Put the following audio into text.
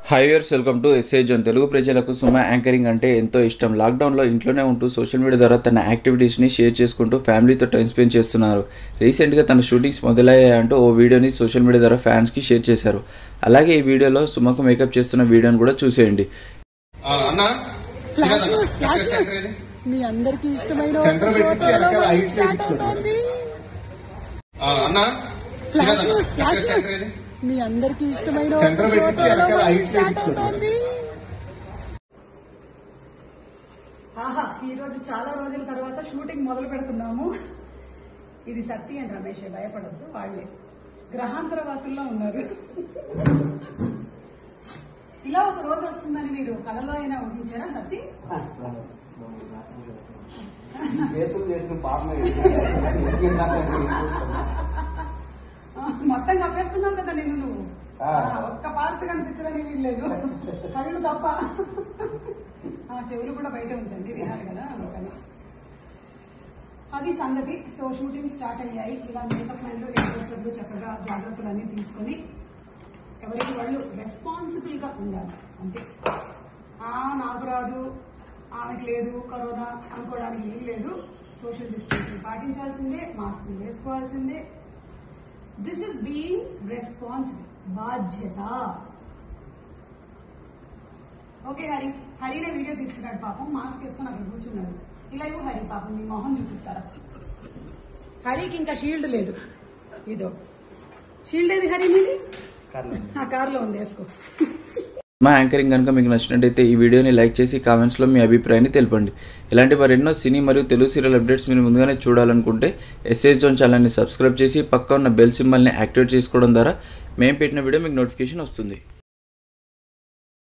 Hi viewers welcome to SA zone Telugu ప్రజలకు Suma anchoring అంటే ఎంతో ఇష్టం లాక్డౌన్లో ఇంట్లోనే ఉంటూ సోషల్ మీడియా ద్వారా తన యాక్టివిటీస్ని షేర్ చేసుకుంటూ ఫ్యామిలీతో టైం స్పెండ్ చేస్తున్నారు రీసెంట్గా తన షూటింగ్స్ మొదలయ్యాయంటూ ఓ వీడియోని సోషల్ మీడియా ద్వారా ఫ్యాన్స్కి షేర్ చేశారు అలాగే ఈ వీడియోలో సుమకు మేకప్ చేస్తున్న వీడియోని కూడా చూసేయండి ఆ, అన్నా ఫ్లాష్ చిన్నదన్నా, న్యూస్ ఫ్లాష్ ఎక్కడ- న్యూస్ ఎక్కడ ఇది? మీ అందరికి ఇష్టమైన సెంటర్ ఒక పెట్టి షో త్వరలో వెనకాల మళ్ళీ ఐస్ స్టార్ట్ పెట్టుకోండి. అవుతోంది ఆ, అన్నా ఫ్లాష్ చిన్నదన్నా, న్యూస్ ఫ్లాష్ ఎక్కడ- న్యూస్ ఎక్కడ ఇది? మీ అందరికి ఇష్టమైన సెంటర్ ఒక షో పెట్టి త్వరలో వెనకాల మళ్ళీ ఐస్ స్టార్ట్ పెట్టుకోండి. అవుతోంది ఆహా ఈ రోజు చాలా రోజుల తర్వాత షూటింగ్ మొదలు పెడుతున్నాము ఇది సత్య అండ్ రమేష్ భయపడద్దు వాళ్ళే గ్రహాంతర వాసుల్లో ఉన్నారు ఇలా ఒక రోజు వస్తుందని మీరు కలలో అయినా ఊహించారా సత్య చేతులు చేసిన పాపం మొత్తం కప్పేసుకున్నావు కదా నేను నువ్వు ఆ. ఆ, ఒక్క పార్ట్ కనిపించదని వీల్లేదు కళ్ళు తప్ప ఆ, చెవులు కూడా బయట ఉంచండి వినాలి కదా అందుకని అది సంగతి సో షూటింగ్ స్టార్ట్ అయ్యాయి ఇలా మేకప్ మ్యాన్లు ఎక్స్ప్రెసర్లు చక్కగా జాగ్రత్తలన్నీ తీసుకొని ఎవరికి వాళ్ళు రెస్పాన్సిబుల్ గా ఉండాలి అంతే ఆ నాకు రాదు ఆమెకు లేదు కరోనా అనుకోవడానికి ఏం లేదు సోషల్ డిస్టెన్సింగ్ పాటించాల్సిందే మాస్క్ వేసుకోవాల్సిందే దిస్ ఇస్ బీయింగ్ రెస్పాన్సిబుల్ బాధ్యత ఓకే హరి హరినే వీడియో తీసుకున్నాడు పాపం మాస్క్ వేసుకొని అక్కడ కూర్చున్నాడు ఇలా ఇవ్వు హరి పాపం మీ మొహం చూపిస్తారా హరికి ఇంకా షీల్డ్ లేదు ఇదో షీల్డ్ ఏది హరి నీది ఆ కార్లో ఉంది వేసుకో మా యాంకరింగ్ కనుక మీకు నచ్చినట్టయితే ఈ వీడియోని లైక్ చేసి కామెంట్స్లో మీ అభిప్రాయాన్ని తెలపండి ఇలాంటి మరెన్నో సినీ మరియు తెలుగు సీరియల్ అప్డేట్స్ మీరు ముందుగానే చూడాలనుకుంటే ఎస్ఎస్ జోన్ ఛానల్ని సబ్స్క్రైబ్ చేసి పక్క ఉన్న బెల్ సింబల్ని యాక్టివేట్ చేసుకోవడం ద్వారా మేము పెట్టిన వీడియో మీకు నోటిఫికేషన్ వస్తుంది